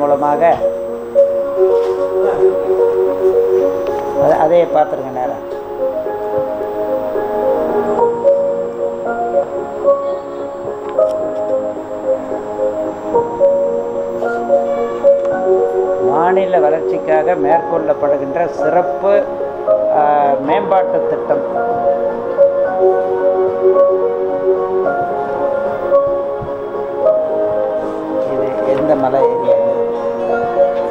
மூலமாக அது அதே பார்த்துருங்க நேரம் மாநில வளர்ச்சிக்காக மேற்கொள்ளப்படுகின்ற சிறப்பு ஆஹ், மேம்பாட்டு திட்டம் இது எந்த மலை ஏரியா இது?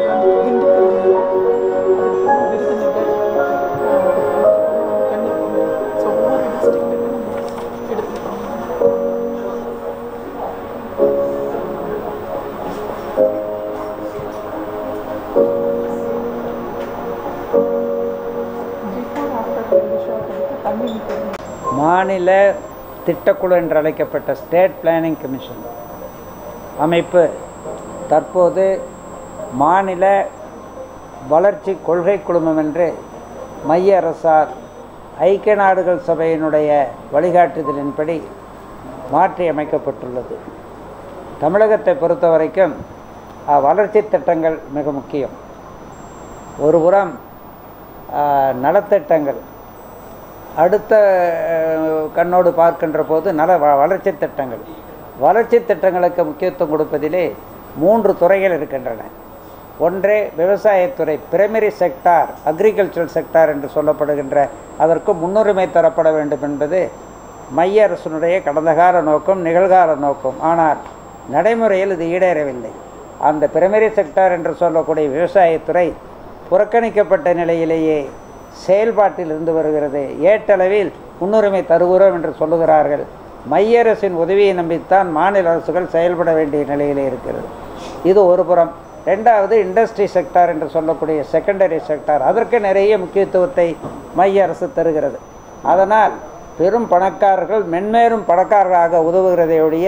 மாநில திட்டக்குழு என்று அழைக்கப்பட்ட ஸ்டேட் பிளானிங் கமிஷன் அமைப்பு தற்போது மாநில வளர்ச்சி கொள்கை குழுமம் என்று மைய அரசால் ஐக்கிய நாடுகள் சபையினுடைய வழிகாட்டுதலின்படி மாற்றி அமைக்கப்பட்டுள்ளது தமிழகத்தை பொறுத்த வரைக்கும் அஹ், வளர்ச்சி திட்டங்கள் மிக முக்கியம் ஒருபுறம் அஹ், நலத்திட்டங்கள் அடுத்த அஹ், கண்ணோடு பார்க்கின்ற போது நல வ- வளர்ச்சி திட்டங்கள் வளர்ச்சி திட்டங்களுக்கு முக்கியத்துவம் கொடுப்பதிலே மூன்று துறைகள் இருக்கின்றன ஒன்றே விவசாயத்துறை பிரைமரி செக்டார் அக்ரிகல்ச்சரல் செக்டார் என்று சொல்லப்படுகின்ற அதற்கு முன்னுரிமை தரப்பட வேண்டும் என்பது மைய அரசினுடைய கடந்த கால நோக்கம் நிகழ்கால நோக்கம் ஆனால் நடைமுறையில் இது ஈடேறவில்லை அந்த பிரைமரி செக்டார் என்று சொல்லக்கூடிய விவசாயத்துறை புறக்கணிக்கப்பட்ட நிலையிலேயே செயல்பாட்டில் இருந்து வருகிறது ஏட்டளவில் முன்னுரிமை தருகிறோம் என்று சொல்லுகிறார்கள் மைய அரசின் உதவியை நம்பித்தான் மாநில அரசுகள் செயல்பட வேண்டிய நிலையிலே இருக்கிறது இது ஒரு புறம் ரெண்டாவது இண்டஸ்ட்ரி செக்டார் என்று சொல்லக்கூடிய செகண்டரி செக்டார் அதற்கு நிறைய முக்கியத்துவத்தை மைய அரசு தருகிறது அதனால் பெரும் பணக்காரர்கள் மென்மேலும் பணக்காரராக உதவுகிறதை ஒழிய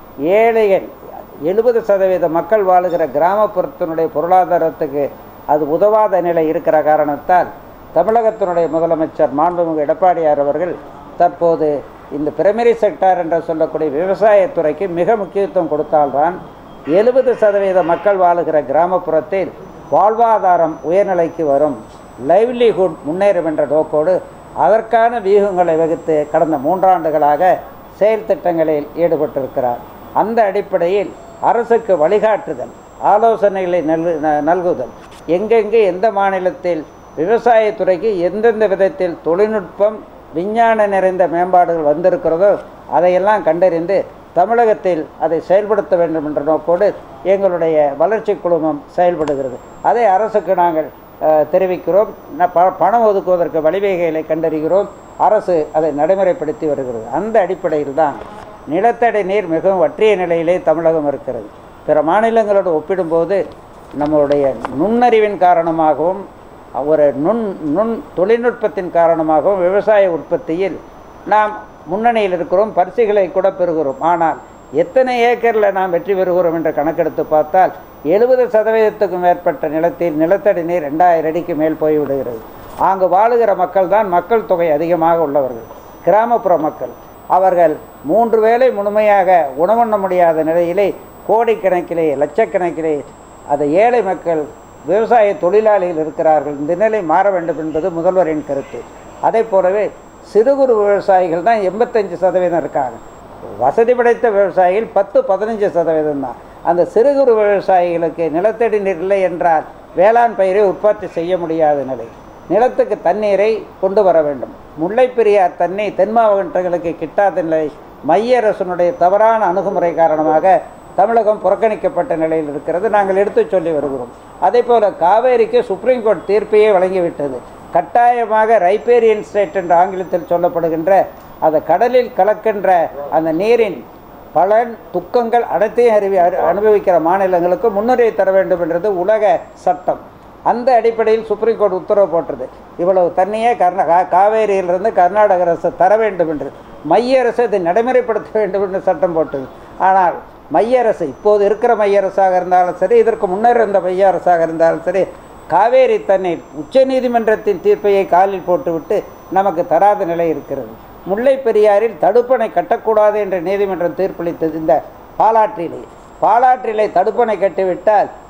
ஏழைகள் எழுபது சதவீத மக்கள் வாழுகிற கிராமப்புறத்தினுடைய பொருளாதாரத்துக்கு அது உதவாத நிலை இருக்கிற காரணத்தால் தமிழகத்தினுடைய முதலமைச்சர் மாண்புமிகு எடப்பாடியார் அவர்கள் தற்போது இந்த பிரைமரி செக்டார் என்று சொல்லக்கூடிய விவசாயத்துறைக்கு மிக முக்கியத்துவம் கொடுத்தால்தான் எழுபது சதவீத மக்கள் வாழுகிற கிராமப்புறத்தில் வாழ்வாதாரம் உயர்நிலைக்கு வரும் லைவ்லிஹுட் முன்னேறும் என்ற நோக்கோடு அதற்கான வியூகங்களை வகுத்து கடந்த மூன்றாண்டுகளாக செயல் திட்டங்களில் ஈடுபட்டிருக்கிறார் அந்த அடிப்படையில் அரசுக்கு வழிகாட்டுதல் ஆலோசனைகளை நல் ந- நல்குதல் எங்கெங்கே எந்த மாநிலத்தில் விவசாயத்துறைக்கு எந்தெந்த விதத்தில் தொழில்நுட்பம் விஞ்ஞான நிறைந்த மேம்பாடுகள் வந்திருக்கிறதோ அதையெல்லாம் கண்டறிந்து தமிழகத்தில் அதை செயல்படுத்த வேண்டும் என்ற நோக்கோடு எங்களுடைய வளர்ச்சி குழுமம் செயல்படுகிறது அதை அரசுக்கு நாங்கள் அஹ், தெரிவிக்கிறோம் ந- ப பணம் ஒதுக்குவதற்கு வழிவகைகளை கண்டறிகிறோம் அரசு அதை நடைமுறைப்படுத்தி வருகிறது அந்த அடிப்படையில் தான் நிலத்தடி நீர் மிகவும் வற்றிய நிலையிலே தமிழகம் இருக்கிறது பிற மாநிலங்களோடு ஒப்பிடும்போது நம்மளுடைய நுண்ணறிவின் காரணமாகவும் ஒரு நுண் நுண் தொழில்நுட்பத்தின் காரணமாகவும் விவசாய உற்பத்தியில் நாம் முன்னணியில் இருக்கிறோம் பரிசுகளை கூட பெறுகிறோம் ஆனால் எத்தனை ஏக்கரில் நாம் வெற்றி பெறுகிறோம் என்று கணக்கெடுத்து பார்த்தால் எழுபது சதவீதத்துக்கும் மேற்பட்ட நிலத்தில் நிலத்தடி நீர் ரெண்டாயிரம் அடிக்கு மேல் போய்விடுகிறது அங்கு வாழுகிற மக்கள் தான் மக்கள் தொகை அதிகமாக உள்ளவர்கள் கிராமப்புற மக்கள் அவர்கள் மூன்று வேளை முழுமையாக உணவுண்ண முடியாத நிலையிலே கோடிக்கணக்கிலே லட்சக்கணக்கிலே அது ஏழை மக்கள் விவசாய தொழிலாளிகள் இருக்கிறார்கள் இந்த நிலை மாற வேண்டும் என்பது முதல்வரின் கருத்து அதே போலவே சிறு குறு விவசாயிகள் தான் எண்பத்தஞ்சு சதவீதம் இருக்காங்க வசதி படைத்த விவசாயிகள் பத்து பதினஞ்சு சதவீதம் தான் அந்த சிறு குறு விவசாயிகளுக்கு நிலத்தடி நீர் இல்லை என்றால் வேளாண் பயிரை உற்பத்தி செய்ய முடியாத நிலை நிலத்துக்கு தண்ணீரை கொண்டு வர வேண்டும் முல்லைப்பெரியார் தண்ணி தென் மாவட்டங்களுக்கு கிட்டாத நிலை மைய அரசினுடைய தவறான அணுகுமுறை காரணமாக தமிழகம் புறக்கணிக்கப்பட்ட நிலையில் இருக்கிறது நாங்கள் எடுத்துச் சொல்லி வருகிறோம் அதே போல் காவேரிக்கு சுப்ரீம் கோர்ட் தீர்ப்பையே வழங்கிவிட்டது கட்டாயமாக ரைப்பேரியன் ஸ்டேட் என்ற ஆங்கிலத்தில் சொல்லப்படுகின்ற அந்த கடலில் கலக்கின்ற அந்த நீரின் பலன் துக்கங்கள் அனைத்தையும் அறிவி அரு- அனுபவிக்கிற மாநிலங்களுக்கு முன்னுரிமை தர வேண்டும் என்றது உலக சட்டம் அந்த அடிப்படையில் சுப்ரீம் கோர்ட் உத்தரவு போட்டது இவ்வளவு தண்ணியே கர்நா கா- காவேரியிலிருந்து கர்நாடக அரசு தர வேண்டும் என்று மைய அரசு இதை நடைமுறைப்படுத்த வேண்டும் என்று சட்டம் போட்டது ஆனால் மைய அரசு இப்போது இருக்கிற மைய அரசாக இருந்தாலும் சரி இதற்கு முன்னர் இருந்த மைய அரசாக இருந்தாலும் சரி காவேரி தண்ணீர் உச்சநீதிமன்றத்தின் தீர்ப்பையை காலில் போட்டுவிட்டு நமக்கு தராத நிலை இருக்கிறது முல்லை பெரியாறில் தடுப்பணை கட்டக்கூடாது என்று நீதிமன்றம் தீர்ப்பளித்தது இந்த பாலாற்றிலே பாலாற்றிலே தடுப்பணை கட்டிவிட்டால்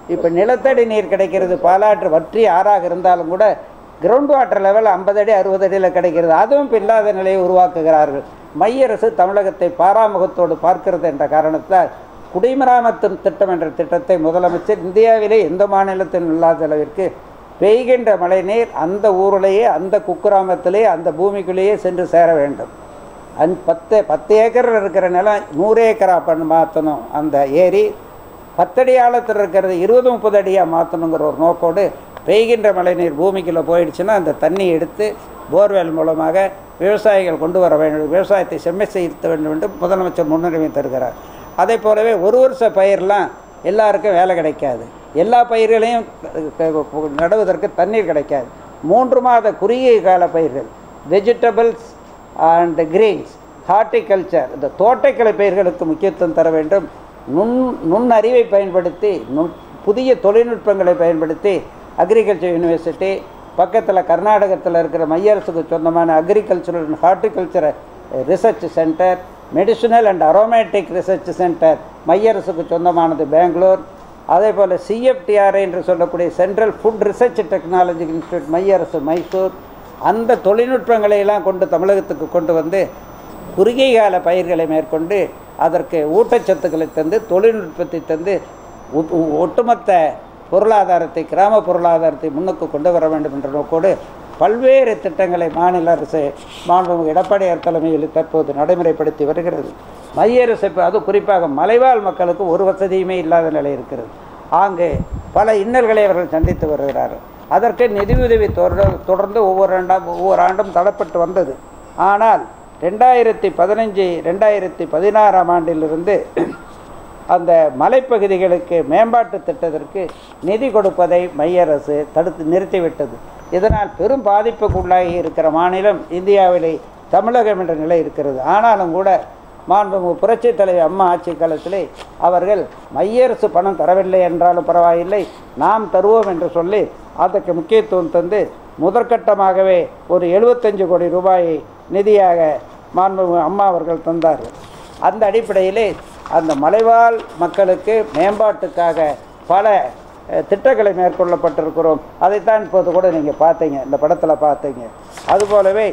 இப்போ நிலத்தடி நீர் கிடைக்கிறது பாலாற்று வற்றி ஆறாக இருந்தாலும் கூட கிரவுண்ட் வாட்டர் லெவல் ஐம்பது அடி அறுபது அடியில் கிடைக்கிறது அதுவும் இப்போ இல்லாத நிலையை உருவாக்குகிறார்கள் மைய அரசு தமிழகத்தை பாராமுகத்தோடு பார்க்கிறது என்ற காரணத்தால் குடிமராமத்து திட்டம் என்ற திட்டத்தை முதலமைச்சர் இந்தியாவிலே எந்த மாநிலத்திலும் இல்லாத அளவிற்கு பெய்கின்ற மழைநீர் அந்த ஊரிலேயே அந்த குக்கிராமத்திலே அந்த பூமிக்குள்ளேயே சென்று சேர வேண்டும் அந் பத்து பத்து ஏக்கரில் இருக்கிற நிலம் நூறு ஏக்கரா பண்ண மாற்றணும் அந்த ஏரி பத்தடி ஆழத்தில் இருக்கிறது இருபது முப்பது அடியாக மாற்றணுங்கிற ஒரு நோக்கோடு பெய்கின்ற மழைநீர் பூமிக்குள்ளே போயிடுச்சுன்னா அந்த தண்ணி எடுத்து போர்வெல் மூலமாக விவசாயிகள் கொண்டு வர வேண்டும் விவசாயத்தை செம்மை செய்ய வேண்டும் என்று முதலமைச்சர் முன்னுரிமை தருகிறார் அதே போலவே ஒரு வருஷ பயிரெலாம் எல்லாருக்கும் வேலை கிடைக்காது எல்லா பயிர்களையும் நடுவதற்கு தண்ணீர் கிடைக்காது மூன்று மாத குறுகிய கால பயிர்கள் வெஜிடபிள்ஸ் அண்ட் கிரீன்ஸ் ஹார்டிகல்ச்சர் இந்த தோட்டக்கலை பயிர்களுக்கு முக்கியத்துவம் தர வேண்டும் நுண் நுண்ணறிவை பயன்படுத்தி நுண் புதிய தொழில்நுட்பங்களை பயன்படுத்தி அக்ரிகல்ச்சர் யூனிவர்சிட்டி பக்கத்தில் கர்நாடகத்தில் இருக்கிற மைய அரசுக்கு சொந்தமான agricultural and horticulture research centre medicinal and aromatic research centre மைய அரசுக்கு சொந்தமானது பெங்களூர் அதே போல் சிஎஃப்டிஆர்ஐ என்று சொல்லக்கூடிய central food research technology institute மைய அரசு மைசூர் அந்த தொழில்நுட்பங்களை எல்லாம் கொண்டு தமிழகத்துக்கு கொண்டு வந்து குறுகிய கால பயிர்களை மேற்கொண்டு அதற்கு ஊட்டச்சத்துக்களை தந்து தொழில்நுட்பத்தை தந்து ஒ- ஒ- ஒட்டுமொத்த பொருளாதாரத்தை கிராம பொருளாதாரத்தை முன்னுக்கு கொண்டு வர வேண்டும் என்ற நோக்கோடு பல்வேறு திட்டங்களை மாநில அரசு மாண்புமிகு எடப்பாடியார் தலைமையில் தற்போது நடைமுறைப்படுத்தி வருகிறது மைய அரசு இப்போ அது குறிப்பாக மலைவாழ் மக்களுக்கு ஒரு வசதியுமே இல்லாத நிலை இருக்கிறது ஆங்கு பல இன்னல்களை அவர்கள் சந்தித்து வருகிறார்கள் அதற்கு நிதியுதவி தொடர் தொடர்ந்து ஒவ்வொரு ஆண்டாம் ஒவ்வொரு ஆண்டும் தடப்பட்டு வந்தது ஆனால் ரெண்டாயிரத்தி பதினஞ்சு ரெண்டாயிரத்தி பதினாறாம் ஆண்டிலிருந்து அந்த மலைப்பகுதிகளுக்கு மேம்பாட்டு திட்டத்திற்கு நிதி கொடுப்பதை மைய அரசு தடுத்து நிறுத்திவிட்டது இதனால் பெரும் பாதிப்புக்குள்ளாகி இருக்கிற மாநிலம் இந்தியாவிலே தமிழகம் என்ற நிலை இருக்கிறது ஆனாலும் கூட மாண்புமிகு புரட்சித் தலைவர் அம்மா ஆட்சி காலத்திலே அவர்கள் மைய அரசு பணம் தரவில்லை என்றாலும் பரவாயில்லை நாம் தருவோம் என்று சொல்லி அதற்கு முக்கியத்துவம் தந்து முதற்கட்டமாகவே ஒரு எழுபத்தஞ்சு கோடி ரூபாயை நிதியாக மாண்புமிகு அம்மா அவர்கள் தந்தார்கள் அந்த அடிப்படையிலே அந்த மலைவாழ் மக்களுக்கு மேம்பாட்டுக்காக பல அஹ், திட்டங்களை மேற்கொள்ளப்பட்டிருக்கிறோம் அதைத்தான் இப்போது கூட நீங்கள் பார்த்தீங்க இந்த படத்தில் பார்த்தீங்க அதுபோலவே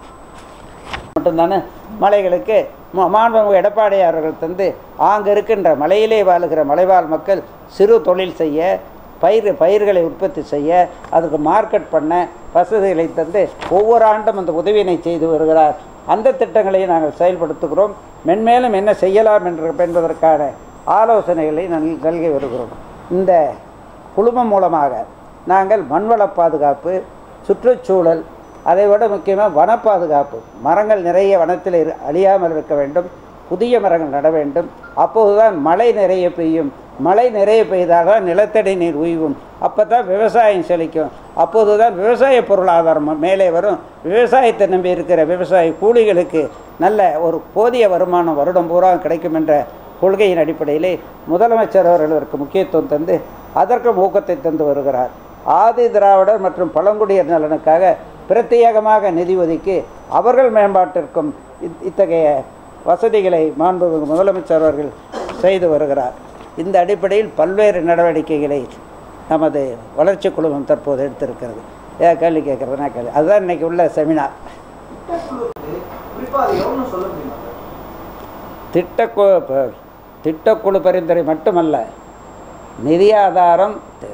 மட்டும்தானே மலைகளுக்கு மா- மாண்புமிகு எடப்பாடியார் அவர்கள் தந்து ஆங்கு இருக்கின்ற மலையிலே வாழுகிற மலைவாழ் மக்கள் சிறு தொழில் செய்ய பயிர் பயிர்களை உற்பத்தி செய்ய அதுக்கு மார்க்கெட் பண்ண வசதிகளை தந்து ஒவ்வொரு ஆண்டும் அந்த உதவியினை செய்து வருகிறார் அந்த திட்டங்களையும் நாங்கள் செயல்படுத்துகிறோம் மென்மேலும் என்ன செய்யலாம் என்று என்பதற்கான ஆலோசனைகளை நல்- நல்கி வருகிறோம் இந்த குழுமம் மூலமாக நாங்கள் மண்வள பாதுகாப்பு சுற்றுச்சூழல் அதை விட முக்கியமாக வன பாதுகாப்பு மரங்கள் நிறைய வனத்தில் இரு- அழியாமல் இருக்க வேண்டும் புதிய மரங்கள் நட வேண்டும் அப்போதுதான் மழை நிறைய பெய்யும் மழை நிறைய பெய்தால் தான் நிலத்தடி நீர் உய்வும் அப்போ தான் விவசாயம் செழிக்கும் அப்போது தான் விவசாய பொருளாதாரம் மேலே வரும் விவசாயத்தை நம்பி இருக்கிற விவசாய கூலிகளுக்கு நல்ல ஒரு போதிய வருமானம் வருடம் பூரா கிடைக்கும் என்ற கொள்கையின் அடிப்படையிலே முதலமைச்சர் அவர்கள் அதற்கு முக்கியத்துவம் தந்து அதற்கும் ஊக்கத்தை தந்து வருகிறார் ஆதி திராவிடர் மற்றும் பழங்குடியர் நலனுக்காக பிரத்யேகமாக நிதி ஒதுக்கி அவர்கள் மேம்பாட்டிற்கும் இத்- இத்தகைய வசதிகளை மாண்புமிகு முதலமைச்சர் அவர்கள் செய்து வருகிறார் இந்த அடிப்படையில் பல்வேறு நடவடிக்கைகளை நமது வளர்ச்சி குழுமம் தற்போது எடுத்திருக்கிறது ஏன் கேள்வி கேட்குறதுனா கேள்வி அதுதான் இன்னைக்கு உள்ள செமினார் குறிப்பா அது எவ்வளவு சொல்ல முடியுமா சார்? திட்டக்கு ப- திட்டக்குழு பரிந்துரை மட்டுமல்ல நிதி ஆதாரம் தி-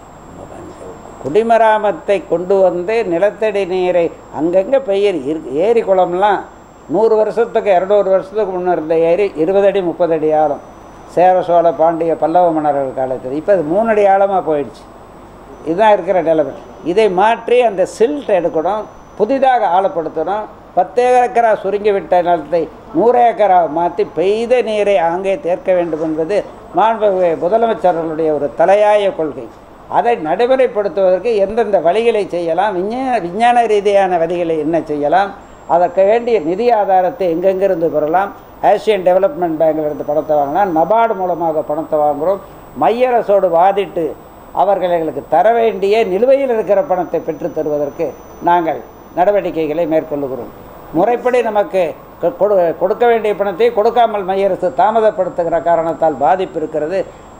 குடிமராமத்தை கொண்டு வந்து நிலத்தடி நீரை அங்கங்கே பெய்ய இரு- ஏரி குளம்லாம் நூறு வருஷத்துக்கு இரநூறு வருஷத்துக்கு முன்ன இருந்த ஏரி இருபது அடி முப்பது அடி ஆழம் சேர சோழ பாண்டிய பல்லவ மன்னர்கள் காலத்தில் இப்போ அது மூணு அடி ஆழமாக போயிடுச்சு இதுதான் இருக்கிற நிலைமை இதை மாற்றி அந்த சில்ட் எடுக்கணும் புதிதாக ஆழப்படுத்தணும் பத்து ஏக்கரா சுருங்கி விட்ட நிலத்தை நூறு ஏக்கரா மாற்றி பெய்த நீரை அங்கே தேர்க்க வேண்டும் என்பது மாண்புமிகு முதலமைச்சர்களுடைய ஒரு தலையாய கொள்கை அதை நடைமுறைப்படுத்துவதற்கு எந்தெந்த வழிகளை செய்யலாம் விஞ்ஞான விஞ்ஞான ரீதியான வழிகளை என்ன செய்யலாம் அதற்கு வேண்டிய நிதி ஆதாரத்தை எங்கெங்கிருந்து பெறலாம் ஆசியன் டெவலப்மெண்ட் பேங்கிலிருந்து பணத்தை வாங்கலாம் நபார்டு மூலமாக பணத்தை வாங்குகிறோம் மைய அரசோடு வாதிட்டு அவர்கள் எங்களுக்கு தர வேண்டிய நிலுவையில் இருக்கிற பணத்தை பெற்றுத் தருவதற்கு நாங்கள் நடவடிக்கைகளை மேற்கொள்ளுகிறோம் முறைப்படி நமக்கு கொ- கொடு- கொடுக்க வேண்டிய பணத்தை கொடுக்காமல் மைய அரசு தாமதப்படுத்துகிற காரணத்தால் பாதிப்பு இருக்கிறது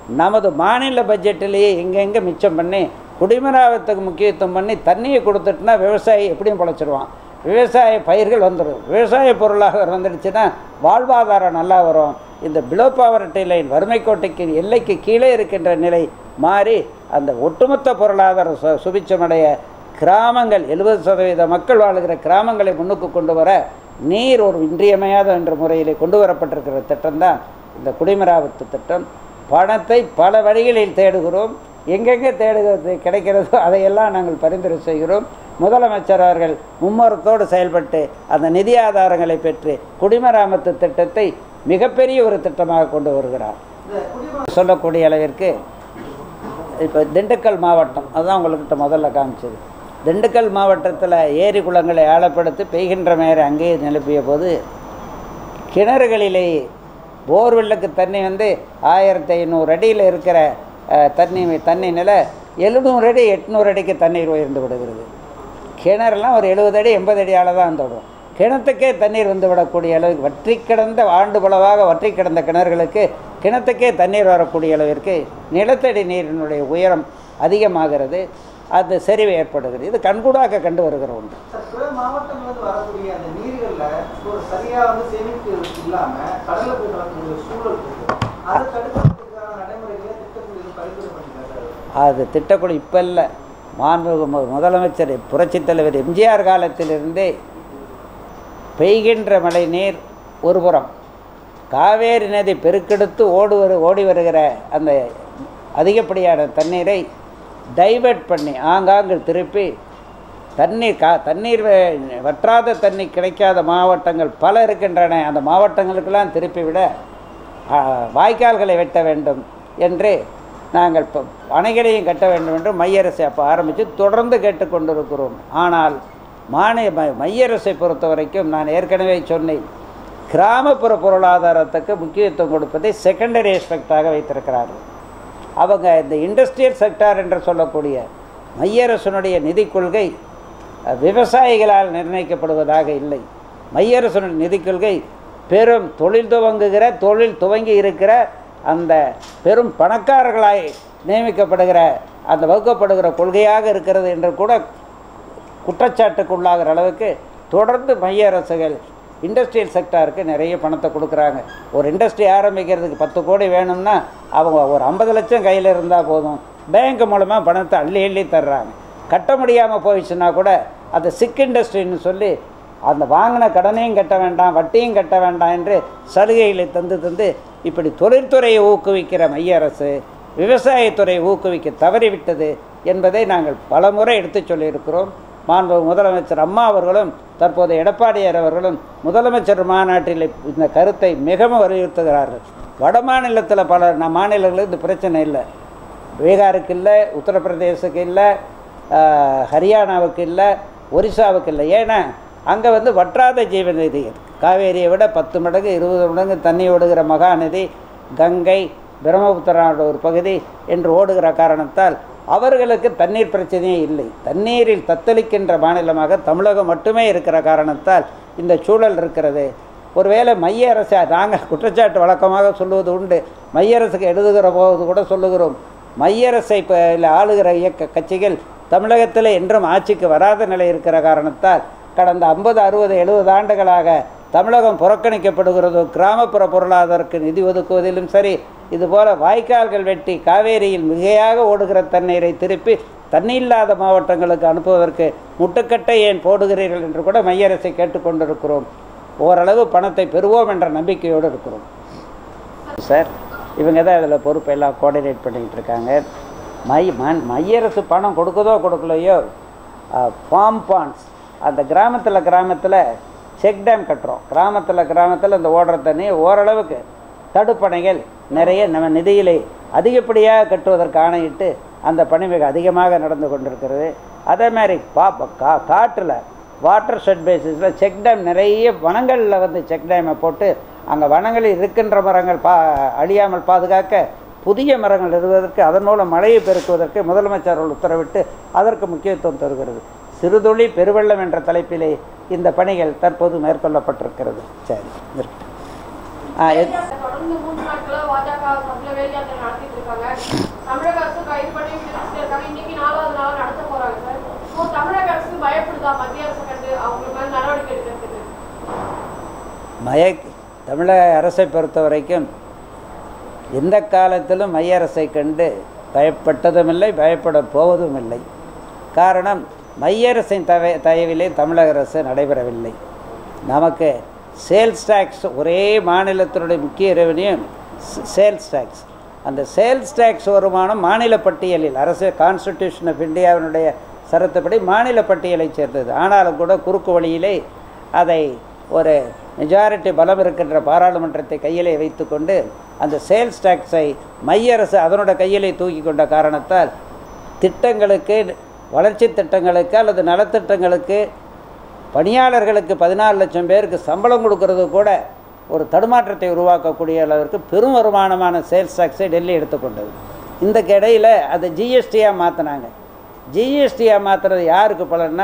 நமது மாநில பட்ஜெட்டிலேயே எங்கெங்கே மிச்சம் பண்ணி குடிமராமத்துக்கு முக்கியத்துவம் பண்ணி தண்ணியை கொடுத்துட்டுனா விவசாயி எப்படியும் பொழைச்சிருவான் விவசாய பயிர்கள் வந்துடும் விவசாய பொருளாக வந்துடுச்சுன்னா வாழ்வாதாரம் நல்லா வரும் இந்த பிலோ பாவர்ட்டி லைன் வறுமை கோட்டைக்கு எல்லைக்கு கீழே இருக்கின்ற நிலை மாறி அந்த ஒட்டுமொத்த பொருளாதார சு சுபிச்சமடைய கிராமங்கள் எழுபது சதவீத மக்கள் வாழுகிற கிராமங்களை முன்னுக்கு கொண்டு வர நீர் ஒரு இன்றியமையாத என்ற முறையிலே கொண்டு வரப்பட்டிருக்கிற திட்டம்தான் இந்த குடிமராமத்து திட்டம் பணத்தை பல வழிகளில் தேடுகிறோம் எங்கெங்கே தேடுகிறது கிடைக்கிறதோ அதையெல்லாம் நாங்கள் பரிந்துரை செய்கிறோம் முதலமைச்சர் அவர்கள் மும்மரத்தோடு செயல்பட்டு அந்த நிதி ஆதாரங்களை பெற்று குடிமராமத்து திட்டத்தை மிகப்பெரிய ஒரு திட்டமாக கொண்டு வருகிறார் சொல்லக்கூடிய அளவிற்கு இப்போ திண்டுக்கல் மாவட்டம் அதுதான் உங்கள்கிட்ட முதல்ல காமிச்சது திண்டுக்கல் மாவட்டத்தில் ஏரி குளங்களை ஆழப்படுத்தி பெய்கின்ற மேலே அங்கேயே நிரப்பிய போது கிணறுகளிலே போர்வெல்லுக்கு தண்ணி வந்து ஆயிரத்தி ஐநூறு அடியில் இருக்கிற அஹ், தண்ணி தண்ணி நில எழுநூறு அடி எட்நூறு அடிக்கு தண்ணீர் உயர்ந்து விடுகிறது கிணறுலாம் ஒரு எழுபது அடி எண்பது அடியால் தான் தொடும் கிணத்துக்கே தண்ணீர் வந்து விடக்கூடிய அளவுக்கு வற்றி கிடந்த ஆண்டு பலவாக வற்றி கிடந்த கிணறுகளுக்கு கிணத்துக்கே தண்ணீர் வரக்கூடிய அளவிற்கு நிலத்தடி நீரினுடைய உயரம் அதிகமாகிறது அந்த சரிவு ஏற்படுகிறது இது கண்கூடாக கண்டு வருகிற ஒன்று சார், பிற மாவட்டங்கள்ல வரக்கூடிய அந்த நீர்கள்ல ஒரு சரியா வந்து சேமிப்பு இல்லாம கடல்ல போய் கலக்கக்கூடிய சூழல் இருக்கு அதை தடுக்கிறதுக்கான நடைமுறைகளை திட்டத்தில் இது பரிந்துரை பண்ணிருக்காரு அது திட்டக்குழு இப்போ இல்லை மாண்புமிகு மு- முதலமைச்சர் புரட்சித் தலைவர் எம்ஜிஆர் காலத்திலிருந்தே பெய்கின்ற மழை நீர் ஒருபுறம் காவேரி நதி பெருக்கெடுத்து ஓடு வரு ஓடி வருகிற அந்த அதிகப்படியான தண்ணீரை டைவர்ட் பண்ணி ஆங்காங்கு திருப்பி தண்ணீர் கா தண்ணீர் வ- வற்றாத தண்ணி கிடைக்காத மாவட்டங்கள் பல இருக்கின்றன அந்த மாவட்டங்களுக்கெல்லாம் திருப்பி விட ஆ, வாய்க்கால்களை வெட்ட வேண்டும் என்று நாங்கள் இப்போ அணைகளையும் கட்ட வேண்டும் என்று மைய அரசை அப்போ ஆரம்பித்து தொடர்ந்து கேட்டுக்கொண்டிருக்கிறோம் ஆனால் மாநில ம- மைய அரசை பொறுத்த வரைக்கும் நான் ஏற்கனவே சொன்னேன் கிராமப்புற பொருளாதாரத்துக்கு முக்கியத்துவம் கொடுப்பதை செகண்டரி எஸ்பெக்டாக வைத்திருக்கிறார்கள் அவங்க இந்த இண்டஸ்ட்ரியல் செக்டார் என்று சொல்லக்கூடிய மைய அரசினுடைய நிதி கொள்கை அஹ், விவசாயிகளால் நிர்ணயிக்கப்படுவதாக இல்லை மைய அரசினுடைய நிதி கொள்கை பெரும் தொழில் துவங்குகிற தொழில் துவங்கி இருக்கிற அந்த பெரும் பணக்காரர்களாய் நியமிக்கப்படுகிற அந்த வகுக்கப்படுகிற கொள்கையாக இருக்கிறது என்று கூட குற்றச்சாட்டுக்குள்ளாகிற அளவுக்கு தொடர்ந்து மைய அரசுகள் இண்டஸ்ட்ரியல் செக்டாருக்கு நிறைய பணத்தை கொடுக்குறாங்க ஒரு இண்டஸ்ட்ரி ஆரம்பிக்கிறதுக்கு பத்து கோடி வேணும்னா அவங்க ஒரு ஐம்பது லட்சம் கையில் இருந்தால் போதும் பேங்க் மூலமாக பணத்தை அள்ளி அள்ளி தர்றாங்க கட்ட முடியாமல் போயிடுச்சுன்னா கூட அந்த சிக் இண்டஸ்ட்ரின்னு சொல்லி அந்த வாங்கின கடனையும் கட்ட வேண்டாம் வட்டியும் கட்ட வேண்டாம் என்று சலுகைகளை தந்து தந்து இப்படி தொழில்துறையை ஊக்குவிக்கிற மைய அரசு விவசாயத்துறையை ஊக்குவிக்க தவறிவிட்டது என்பதை நாங்கள் பலமுறை எடுத்துச் சொல்லியிருக்கிறோம் மாண்பு முதலமைச்சர் அம்மா அவர்களும் தற்போது எடப்பாடியார் அவர்களும் முதலமைச்சர் மாநாட்டில் இந்த கருத்தை மிகவும் வலியுறுத்துகிறார்கள் வட மாநிலத்தில் பல ந- மாநிலங்களுக்கு இந்த பிரச்சனை இல்லை பீகாருக்கு இல்லை உத்தரப்பிரதேசத்துக்கு இல்லை ஆஹ், ஹரியானாவுக்கு இல்லை ஒரிசாவுக்கு இல்லை ஏன்னா அங்கே வந்து வற்றாத ஜீவநதி காவேரியை விட பத்து மடங்கு இருபது மடங்கு தண்ணி ஓடுகிற மகாநதி கங்கை பிரம்மபுத்திராவோட ஒரு பகுதி என்று ஓடுகிற காரணத்தால் அவர்களுக்கு தண்ணீர் பிரச்சனையே இல்லை தண்ணீரில் தத்தளிக்கின்ற மாநிலமாக தமிழகம் மட்டுமே இருக்கிற காரணத்தால் இந்த சூழல் இருக்கிறது ஒருவேளை மைய அரசு நாங்கள் குற்றச்சாட்டு வழக்கமாக சொல்லுவது உண்டு மைய அரசுக்கு எழுதுகிற போது கூட சொல்லுகிறோம் மைய அரசை இப்போ ஆளுகிற இயக்க கட்சிகள் தமிழகத்தில் என்றும் ஆட்சிக்கு வராத நிலை இருக்கிற காரணத்தால் கடந்த ஐம்பது அறுபது எழுபது ஆண்டுகளாக தமிழகம் புறக்கணிக்கப்படுகிறதோ கிராமப்புற பொருளாதாரக்கு நிதி ஒதுக்குவதிலும் சரி இதுபோல வாய்க்கால்கள் வெட்டி காவேரியில் மிகையாக ஓடுகிற தண்ணீரை திருப்பி தண்ணி இல்லாத மாவட்டங்களுக்கு அனுப்புவதற்கு முட்டுக்கட்டை ஏன் போடுகிறீர்கள் என்று கூட மைய அரசை கேட்டுக்கொண்டிருக்கிறோம் ஓரளவு பணத்தை பெறுவோம் என்ற நம்பிக்கையோடு இருக்கிறோம் சார் இவங்க தான் இதில் பொறுப்பெல்லாம் கோஆர்டினேட் பண்ணிக்கிட்டு இருக்காங்க மை மண் மைய அரசு பணம் கொடுக்குதோ கொடுக்கலையோ ஃபார்ம் பாண்ட்ஸ் அந்த கிராமத்தில் கிராமத்தில் செக் டேம் கட்டுறோம் கிராமத்தில் கிராமத்தில் இந்த ஓடுற தண்ணி ஓரளவுக்கு தடுப்பணைகள் நிறைய நம்ம நிதியிலே அதிகப்படியாக கட்டுவதற்கு ஆணையிட்டு அந்த பணி மிக அதிகமாக நடந்து கொண்டிருக்கிறது அதே மாதிரி பா கா காட்டில் வாட்டர் ஷெட் பேசிஸில் செக் டேம் நிறைய வனங்களில் வந்து செக் டேமை போட்டு அங்கே வனங்களில் இருக்கின்ற மரங்கள் பா அழியாமல் பாதுகாக்க புதிய மரங்கள் நிறுவுவதற்கு அதன் மூலம் மழையை பெருக்குவதற்கு முதலமைச்சர் அவர்கள் உத்தரவிட்டு அதற்கு முக்கியத்துவம் தருகிறது சிறுதுளி பெருவெள்ளம் என்ற தலைப்பிலே இந்த பணிகள் தற்போது மேற்கொள்ளப்பட்டிருக்கிறது சரி இருக்கட்டும். ஆ, எத்- தொடர்ந்து மூன்று நாட்களா பாஜக சார்பில் வேல் யாத்திரை நடத்திட்டு இருக்காங்க தமிழக அரசு கைது பண்ணி விடுவிச்சுட்டு இருக்காங்க இன்னைக்கு நாலாவது நாள் நடத்த போறாங்க சார் ஸோ தமிழக அரசு பயப்படுதா மத்திய அரசு கண்டு அவங்க மேல நடவடிக்கை எடுக்கிறதுக்கு மயக் தமிழக அரசை பொறுத்த வரைக்கும் எந்த காலத்திலும் மைய அரசை கண்டு பயப்பட்டதும் இல்லை பயப்பட போவதும் இல்லை காரணம் மைய அரசின் தவ தயவிலே தமிழக அரசு நடைபெறவில்லை நமக்கு சேல்ஸ் டேக்ஸ் ஒரே மாநிலத்தினுடைய முக்கிய ரெவன்யூ சேல்ஸ் டேக்ஸ் அந்த சேல்ஸ் டேக்ஸ் வருமானம் மாநில பட்டியலில் அரசு கான்ஸ்டிடியூஷன் ஆஃப் இந்தியாவினுடைய சரத்துப்படி மாநில பட்டியலைச் சேர்ந்தது ஆனாலும் கூட குறுக்கு வழியிலே அதை ஒரு மெஜாரிட்டி பலம் இருக்கின்ற பாராளுமன்றத்தை கையிலே வைத்துக்கொண்டு அந்த சேல்ஸ் டேக்ஸை மைய அரசு அதனோட கையிலே தூக்கி கொண்ட காரணத்தால் திட்டங்களுக்கு வளர்ச்சி திட்டங்களுக்கு அல்லது நலத்திட்டங்களுக்கு பணியாளர்களுக்கு பதினாலு லட்சம் பேருக்கு சம்பளம் கொடுக்கறது கூட ஒரு தடுமாற்றத்தை உருவாக்கக்கூடிய அளவிற்கு பெரும் வருமானமான சேல்ஸ் டாக்ஸை டெல்லி எடுத்துக்கொண்டது இந்த இடையில் அதை ஜிஎஸ்டியாக மாற்றினாங்க ஜிஎஸ்டியாக மாற்றுறது யாருக்கு பலன்னா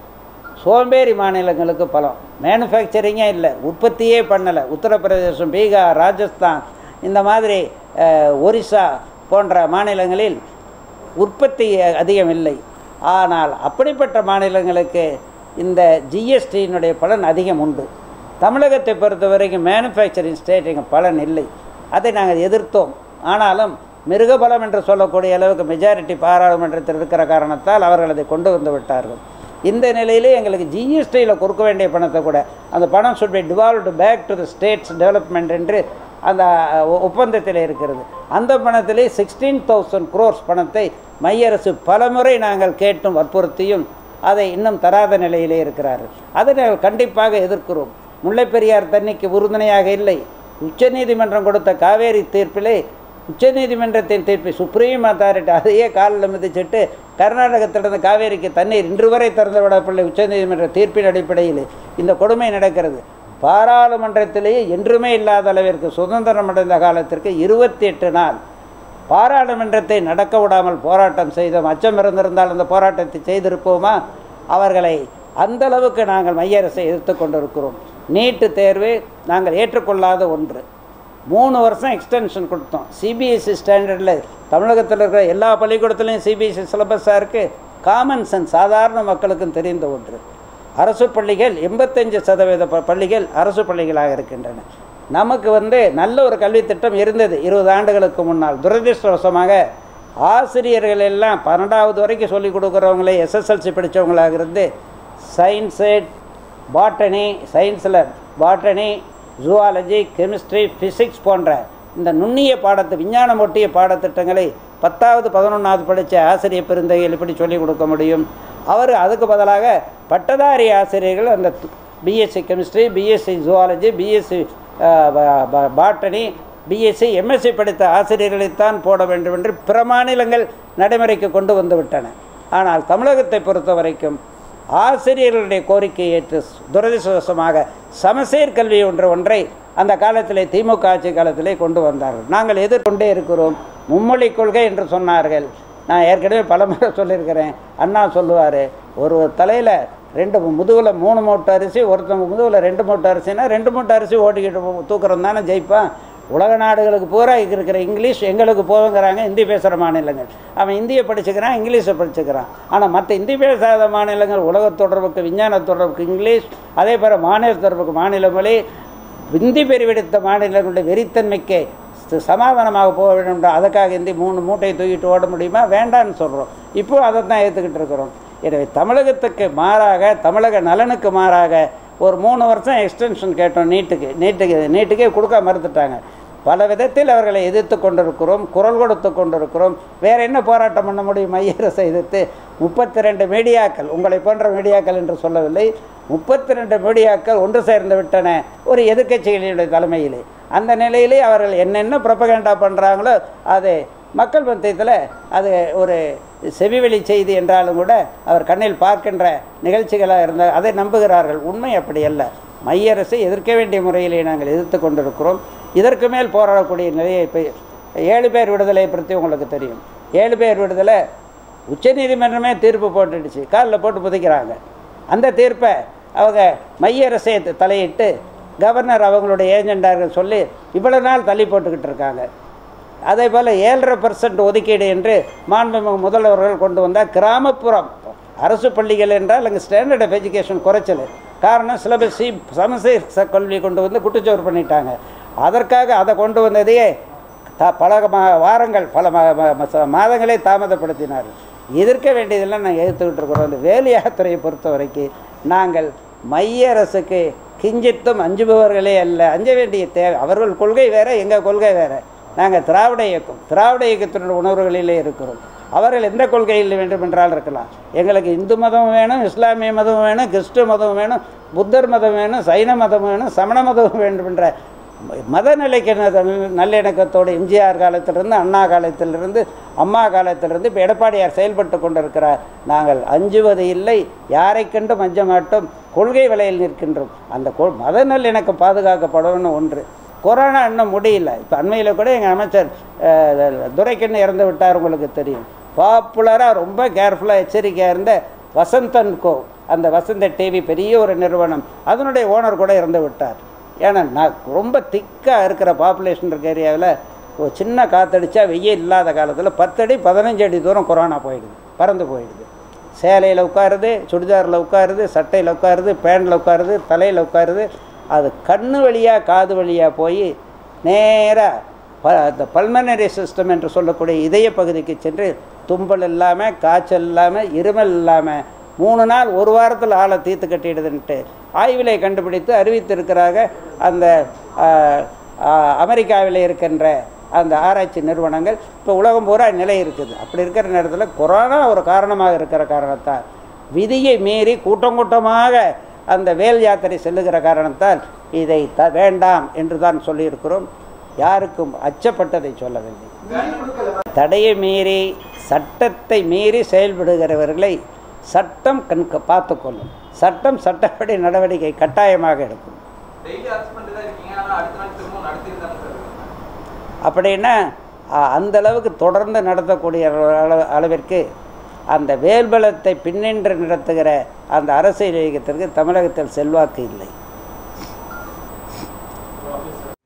சோம்பேறி மாநிலங்களுக்கு பலம் மேனுஃபேக்சரிங்கே இல்லை உற்பத்தியே பண்ணலை உத்தரப்பிரதேசம் பீகார் ராஜஸ்தான் இந்த மாதிரி அஹ், ஒரிசா போன்ற மாநிலங்களில் உற்பத்தி அதிகம் இல்லை ஆனால் அப்படிப்பட்ட மாநிலங்களுக்கு இந்த ஜிஎஸ்டியினுடைய பலன் அதிகம் உண்டு தமிழகத்தை பொறுத்த வரைக்கும் மேனுஃபேக்சரிங் ஸ்டேட் இங்கே பலன் இல்லை அதை நாங்கள் எதிர்த்தோம் ஆனாலும் மிருகபலம் என்று சொல்லக்கூடிய அளவுக்கு மெஜாரிட்டி பாராளுமன்றத்தில் இருக்கிற காரணத்தால் அவர்கள் அதை கொண்டு வந்து விட்டார்கள் இந்த நிலையிலே எங்களுக்கு ஜிஎஸ்டியில் கொடுக்க வேண்டிய பணத்தை கூட அந்த பணம் should be devolved back to the states development என்று அந்த ஒ- ஒப்பந்தத்தில் இருக்கிறது அந்த பணத்திலே சிக்ஸ்டீன் தௌசண்ட் குரோர்ஸ் பணத்தை மைய அரசு பலமுறை நாங்கள் கேட்டும் வற்புறுத்தியும் அதை இன்னும் தராத நிலையிலே இருக்கிறார்கள் அதை நாங்கள் கண்டிப்பாக எதிர்க்கிறோம் முல்லைப்பெரியார் தண்ணிக்கு உறுதுணையாக இல்லை உச்சநீதிமன்றம் கொடுத்த காவேரி தீர்ப்பிலே உச்சநீதிமன்றத்தின் தீர்ப்பை சுப்ரீம் அத்தாரிட்டி அதையே காலில் மிதிச்சிட்டு கர்நாடகத்திலிருந்து காவேரிக்கு தண்ணீர் இன்று வரை திறந்து விடப்படவில்லை உச்சநீதிமன்ற தீர்ப்பின் அடிப்படையில் இந்த கொடுமை நடக்கிறது பாராளுமன்றத்திலேயே என்றுமே இல்லாத அளவிற்கு சுதந்திரம் அடைந்த காலத்திற்கு இருபத்தி எட்டு நாள் பாராளுமன்றத்தை நடக்க விடாமல் போராட்டம் செய்தோம் அச்சம் இருந்திருந்தால் அந்த போராட்டத்தை செய்திருப்போமா அவர்களை அந்த அளவுக்கு நாங்கள் மைய அரசை எதிர்த்து கொண்டிருக்கிறோம் நீட்டு தேர்வு நாங்கள் ஏற்றுக்கொள்ளாத ஒன்று மூணு வருஷம் எக்ஸ்டென்ஷன் கொடுத்தோம் சிபிஎஸ்சி ஸ்டாண்டர்டில் தமிழகத்தில் இருக்கிற எல்லா பள்ளிக்கூடத்துலேயும் சிபிஎஸ்சி சிலபஸாக இருக்குது காமன் சென்ஸ் சாதாரண மக்களுக்கும் தெரிந்த ஒன்று அரசு பள்ளிகள் எண்பத்தஞ்சு சதவீத ப- பள்ளிகள் அரசு பள்ளிகளாக இருக்கின்றன நமக்கு வந்து நல்ல ஒரு கல்வித் திட்டம் இருந்தது இருபது ஆண்டுகளுக்கு முன்னால் துரதிருஷ்டவசமாக ஆசிரியர்கள் எல்லாம் பன்னெண்டாவது வரைக்கும் சொல்லிக் கொடுக்குறவங்களே எஸ்எஸ்எல்சி படித்தவங்களாக இருந்து சயின்ஸு பாட்டனி சயின்ஸில் பாட்டனி ஜூவாலஜி கெமிஸ்ட்ரி ஃபிசிக்ஸ் போன்ற இந்த நுண்ணிய பாடத்து விஞ்ஞானம் ஒட்டிய பாடத்திட்டங்களை பத்தாவது பதினொன்றாவது படித்த ஆசிரியர் பெருந்தகைகள் இப்படி சொல்லிக் கொடுக்க முடியும் அவர் அதுக்கு பதிலாக பட்டதாரி ஆசிரியர்கள் அந்த BSc chemistry BSc zoology BSc botany BSc MSc படித்த ஆசிரியர்களைத்தான் போட வேண்டும் என்று பிற மாநிலங்கள் நடைமுறைக்கு கொண்டு வந்து விட்டன ஆனால் தமிழகத்தை பொறுத்த வரைக்கும் ஆசிரியர்களுடைய கோரிக்கையை ஏற்று துரதிருஷ்டவசமாக சமசீர் கல்வி என்ற ஒன்றை அந்த காலத்திலே திமுக ஆட்சி காலத்திலே கொண்டு வந்தார்கள் நாங்கள் எதிர்கொண்டே இருக்கிறோம் மும்மொழி கொள்கை என்று சொன்னார்கள் நான் ஏற்கனவே பல முறை சொல்லியிருக்கிறேன் அண்ணா சொல்லுவார் ஒரு தலையில் ரெண்டு முதுகில் மூணு மூட்டை அரிசி ஒருத்தவங்க முதுகில் ரெண்டு மூட்டை அரிசினா ரெண்டு மூட்டை அரிசி ஓட்டிக்கிட்டு போ- தூக்குறோம் தானே ஜெயிப்பான் உலக நாடுகளுக்கு பூரா இருக்கிற இங்கிலீஷ் எங்களுக்கு போதுங்கிறாங்க ஹிந்தி பேசுகிற மாநிலங்கள் அவன் இந்தியை படிச்சுக்கிறான் இங்கிலீஷை படிச்சுக்கிறான் ஆனால் மற்ற இந்தி பேசாத மாநிலங்கள் உலக தொடர்புக்கு விஞ்ஞான தொடர்புக்கு இங்கிலீஷ் அதே போல் மாநில தொடர்புக்கு மாநில மொழி இந்தி பெருவெடுத்த மாநிலங்களுடைய வெறித்தன்மைக்கு ச- சமாதானமாக போக வேண்டும் என்று அதுக்காக இந்தி மூணு மூட்டையை தூக்கிட்டு ஓட முடியுமா வேண்டான்னு சொல்கிறோம் இப்போ அதை தான் ஏற்றுக்கிட்டு இருக்கிறோம் எனவே தமிழகத்துக்கு மாறாக தமிழக நலனுக்கு மாறாக ஒரு மூணு வருஷம் எக்ஸ்டென்ஷன் கேட்டோம் நீட்டுக்கு நீட்டுக்கு நீட்டுக்கே கொடுக்க மறுத்துட்டாங்க பல விதத்தில் அவர்களை எதிர்த்து கொண்டிருக்கிறோம் குரல் கொடுத்து கொண்டிருக்கிறோம் வேற என்ன போராட்டம் பண்ண முடியும் மைய அரசை எதிர்த்து முப்பத்தி ரெண்டு மீடியாக்கள் உங்களை போன்ற மீடியாக்கள் என்று சொல்லவில்லை முப்பத்தி ரெண்டு மீடியாக்கள் ஒன்று சேர்ந்து விட்டன ஒரு எதிர்க்கட்சிகளுடைய தலைமையிலே அந்த நிலையிலே அவர்கள் என்னென்ன ப்ரொபகேண்டா பண்ணுறாங்களோ அது மக்கள் மத்தியத்தில் அது ஒரு செவிவெளி செய்தி என்றாலும் கூட அவர் கண்ணில் பார்க்கின்ற நிகழ்ச்சிகளாக இருந்தால் அதை நம்புகிறார்கள் உண்மை அப்படி அல்ல மைய அரசை எதிர்க்க வேண்டிய முறையிலே நாங்கள் எதிர்த்து கொண்டிருக்கிறோம் இதற்கு மேல் போராடக்கூடிய நிலையை இப்போ ஏழு பேர் விடுதலையை பற்றி உங்களுக்கு தெரியும் ஏழு பேர் விடுதலை உச்சநீதிமன்றமே தீர்ப்பு போட்டுடுச்சு காலில் போட்டு புதைக்கிறாங்க அந்த தீர்ப்பை அவங்க மைய அரசை த- தலையிட்டு கவர்னர் அவங்களுடைய ஏஜெண்டார்கள் சொல்லி இவ்வளோ நாள் தள்ளி போட்டுக்கிட்டு இருக்காங்க அதே போல் ஏழரை பர்சன்ட் ஒதுக்கீடு என்று மாண்புமிகு முதல்வர்கள் கொண்டு வந்தால் கிராமப்புறம் அரசு பள்ளிகள் என்றால் அங்கே ஸ்டாண்டர்ட் ஆஃப் எஜுகேஷன் குறைச்சல் காரணம் சிலபஸ் சி சமசீர்ச கல்வி கொண்டு வந்து குட்டிச்சோறு பண்ணிட்டாங்க அதற்காக அதை கொண்டு வந்ததையே த பல மா வாரங்கள் பல மா மா- ம- மாதங்களே தாமதப்படுத்தினார்கள் எதிர்க்க வேண்டியதெல்லாம் நாங்கள் எதிர்த்துக்கிட்டு இருக்கிறோம் இந்த வேலையாத்துறையை பொறுத்த வரைக்கும் நாங்கள் மைய அரசுக்கு கிஞ்சித்தும் அஞ்சுபவர்களே அல்ல அஞ்ச வேண்டிய தேவை அவர்கள் கொள்கை வேற எங்கள் கொள்கை வேற நாங்கள் திராவிட இயக்கம் திராவிட இயக்கத்தினுடைய உணர்வுகளிலே இருக்கிறோம் அவர்கள் எந்த கொள்கையில் வேண்டுமென்றால் இருக்கலாம் எங்களுக்கு இந்து மதம் வேணும் இஸ்லாமிய மதம் வேணும் கிறிஸ்துவ மதம் வேணும் புத்தர் மதம் வேணும் சைன மதம் வேணும் சமண மதம் வேண்டும் என்ற மத நிலைக்கு ந- நல்லிணக்கத்தோடு எம்ஜிஆர் காலத்திலிருந்து அண்ணா காலத்திலிருந்து அம்மா காலத்திலிருந்து இப்போ எடப்பாடியார் செயல்பட்டு கொண்டிருக்கிறார் நாங்கள் அஞ்சுவது இல்லை யாரை கண்டும் அஞ்ச மாட்டோம் கொள்கை விலையில் நிற்கின்றோம் அந்த கொ மத நல்லிணக்கம் பாதுகாக்கப்படணும்னு ஒன்று கொரோனா இன்னும் முடியல இப்போ அண்மையில் கூட எங்கள் அமைச்சர் அஹ், துரைக்கண்ணு இறந்து விட்டார் உங்களுக்கு தெரியும் பாப்புலராக ரொம்ப கேர்ஃபுல்லாக எச்சரிக்கையாக இருந்த வசந்தன் கோ அந்த வசந்த டிவி பெரிய ஒரு நிறுவனம் அதனுடைய ஓனர் கூட இறந்து விட்டார் ஏன்னா நான் ரொம்ப திக்காக இருக்கிற பாப்புலேஷன் இருக்க ஏரியாவில் ஒரு சின்ன காற்றடிச்சா வெயில் இல்லாத காலத்தில் பத்தடி பதினஞ்சு அடி தூரம் கொரோனா போயிடுது பறந்து போயிடுது சேலையில் உட்காருது சுடிதாரில் உட்காருது சட்டையில் உட்காருது பேண்டில் உட்காருது தலையில் உட்காருது அது கண்ணு வழியாக காது வழியாக போய் நேராக ப அந்த பல்மனரி சிஸ்டம் என்று சொல்லக்கூடிய இதய பகுதிக்கு சென்று தும்பல் இல்லாமல் காய்ச்சல் இல்லாமல் இருமல் இல்லாமல் மூணு நாள் ஒரு வாரத்தில் ஆளை தீர்த்து கட்டிடுதுன்ட்டு ஆய்விலே கண்டுபிடித்து அறிவித்திருக்கிறாங்க அந்த ஆஹ், ஆஹ், அமெரிக்காவில் இருக்கின்ற அந்த ஆராய்ச்சி நிறுவனங்கள் இப்போ உலகம் பூரா நிலை இருக்குது அப்படி இருக்கிற நேரத்தில் கொரோனா ஒரு காரணமாக இருக்கிற காரணத்தால் விதியை மீறி கூட்டம் கூட்டமாக அந்த வேல் யாத்திரை செல்லுகிற காரணத்தால் இதை த வேண்டாம் என்று தான் சொல்லியிருக்கிறோம் யாருக்கும் அச்சப்பட்டதை சொல்லவில்லை தடையை மீறி சட்டத்தை மீறி செயல்படுகிறவர்களை சட்டம் கண்க பார்த்துக்கொள்ளும் சட்டம் சட்டப்படி நடவடிக்கை கட்டாயமாக எடுக்கும் டெய்லி அரெஸ்ட் பண்ணிட்டு தான் இருக்கீங்க ஆனா அடுத்த நாள் திரும்பவும் நடத்திட்டு தானே சார் இருக்கீங்க? அப்படின்னா அ- அந்த அளவுக்கு தொடர்ந்து நடத்தக்கூடிய அளவு அளவிற்கு அந்த வேல்பலத்தை பின்னின்று நடத்துகிற அந்த அரசியல் இயக்கத்திற்கு தமிழகத்தில் செல்வாக்கு இல்லை